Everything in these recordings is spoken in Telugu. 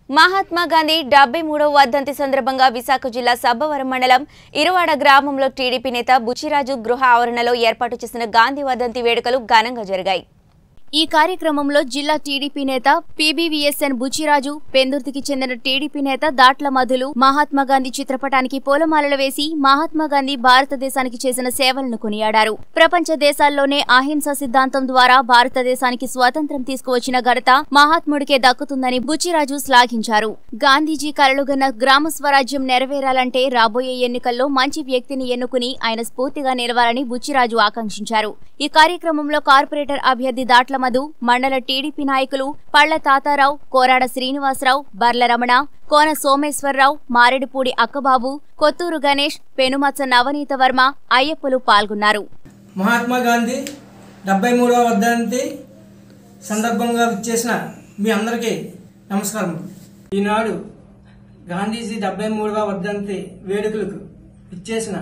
మహాత్మా గాంధీ డెబ్బై మూడవ వర్ధంతి సందర్భంగా విశాఖ జిల్లా సబ్బవరం మండలం ఇరువాడ గ్రామంలో టీడీపీ నేత బుచ్చిరాజు గృహ ఆవరణలో ఏర్పాటు చేసిన గాంధీ వర్ధంతి వేడుకలు ఘనంగా జరిగాయి ఈ కార్యక్రమంలో జిల్లా టీడీపీ నేత పీబీవీఎస్ఎన్ బుచ్చిరాజు పెందుర్తికి చెందిన టీడీపీ నేత దాట్ల మధులు మహాత్మా గాంధీ చిత్రపటానికి పూలమాలలు వేసి మహాత్మా గాంధీ భారతదేశానికి చేసిన సేవలను కొనియాడారు ప్రపంచ దేశాల్లోనే అహింస సిద్ధాంతం ద్వారా భారతదేశానికి స్వాతంత్ర్యం తీసుకువచ్చిన ఘనత మహాత్ముడికే దక్కుతుందని బుచ్చిరాజు శ్లాఘించారు గాంధీజీ కలలుగన్న గ్రామ స్వరాజ్యం నెరవేరాలంటే రాబోయే ఎన్నికల్లో మంచి వ్యక్తిని ఎన్నుకుని ఆయన స్ఫూర్తిగా నిలవాలని బుచ్చిరాజు ఆకాంక్షించారు ఈ కార్యక్రమంలో కార్పొరేటర్ అభ్యర్థి దాట్ల మధు మండల టీడీపీ నాయకులు పళ్ల తాతారావు కోరాడ శ్రీనివాసరావు బర్ల రమణ కోన సోమేశ్వరరావు మారెడిపూడి అక్కబాబు కొత్తూరు గణేష్ పెనుమచ్చ నవనీత వర్మ అయ్యప్పలు పాల్గొన్నారు మహాత్మా గాంధీ డెబ్బై మూడవ వర్ధంతి సందర్భంగా విచ్చేసిన మీ అందరికీ నమస్కారం ఈనాడు గాంధీజీ డెబ్బై మూడవ వర్ధంతి వేడుకలకు విచ్చేసిన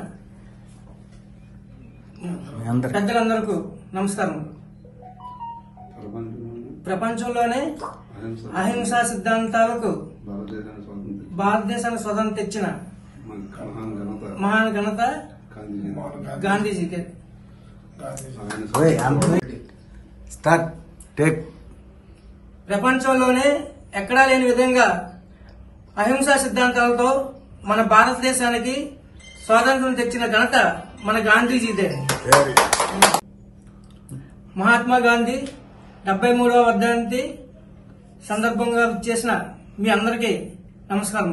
పెద్దలందరికీ నమస్కారం ప్రపంచంలోనే అహింసా సిద్ధాంతాలకు భారతదేశానికి స్వాతంత్రం భారతదేశానికి స్వతంత్రం తెచ్చిన మహాన్ ఘనత మహాన్ ఘనత గాంధీజీ గాంధీజీకి ఆయన స్టార్ట్ టేక్ ప్రపంచంలోనే ఎక్కడా లేని విధంగా అహింసా సిద్ధాంతాలతో మన భారతదేశానికి స్వాతంత్రం తెచ్చిన ఘనత మన గాంధీజీదే మహాత్మా గాంధీ డెబ్బై మూడవ వర్ధంతి సందర్భంగా చేసిన మీ అందరికీ నమస్కారం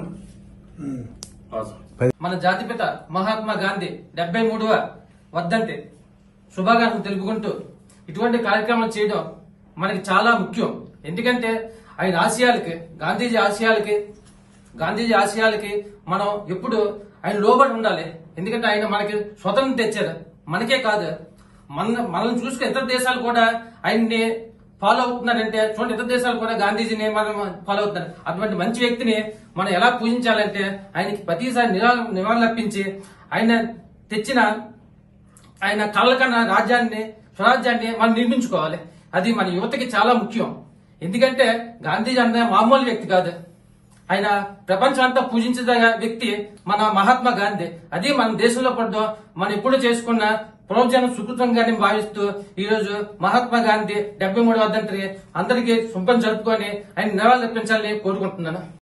మన జాతిపిత మహాత్మా గాంధీ డెబ్బై మూడవ వర్ధంతి శుభాకాంక్షలు తెలుపుకుంటూ ఇటువంటి కార్యక్రమాలు చేయడం మనకి చాలా ముఖ్యం ఎందుకంటే ఆయన ఆశయాలకి గాంధీజీ ఆశయాలకి గాంధీజీ ఆశయాలకి మనం ఎప్పుడు ఆయన లోబడి ఉండాలి ఎందుకంటే ఆయన మనకి స్వతంత్రం తెచ్చారు మనకే కాదు మన మనల్ని చూసుకుని ఇతర దేశాలు కూడా ఆయన్ని ఫాలో అవుతున్నారంటే చూడండి ఇతర దేశాలు కూడా గాంధీజీని మనం ఫాలో అవుతున్నారు అటువంటి మంచి వ్యక్తిని మనం ఎలా పూజించాలంటే ఆయనకి ప్రతిసారి నివాళ నివాళులర్పించి ఆయన తెచ్చిన ఆయన కళ్ళ కన్నా రాజ్యాన్ని స్వరాజ్యాన్ని మనం నిర్మించుకోవాలి అది మన యువతకి చాలా ముఖ్యం ఎందుకంటే గాంధీజీ అన్న మామూలు వ్యక్తి కాదు ఆయన ప్రపంచం అంతా పూజించదగ వ్యక్తి మన మహాత్మా గాంధీ అది మన దేశంలో పడ్డం మనం ఎప్పుడు చేసుకున్న పునర్జనం సుకృతంగానే భావిస్తూ ఈ రోజు మహాత్మా గాంధీ డెబ్బై మూడు వర్ధంతిని అందరికీ శుభం జరుపుకొని ఆయన నివాళులర్పించాలని కోరుకుంటున్నాను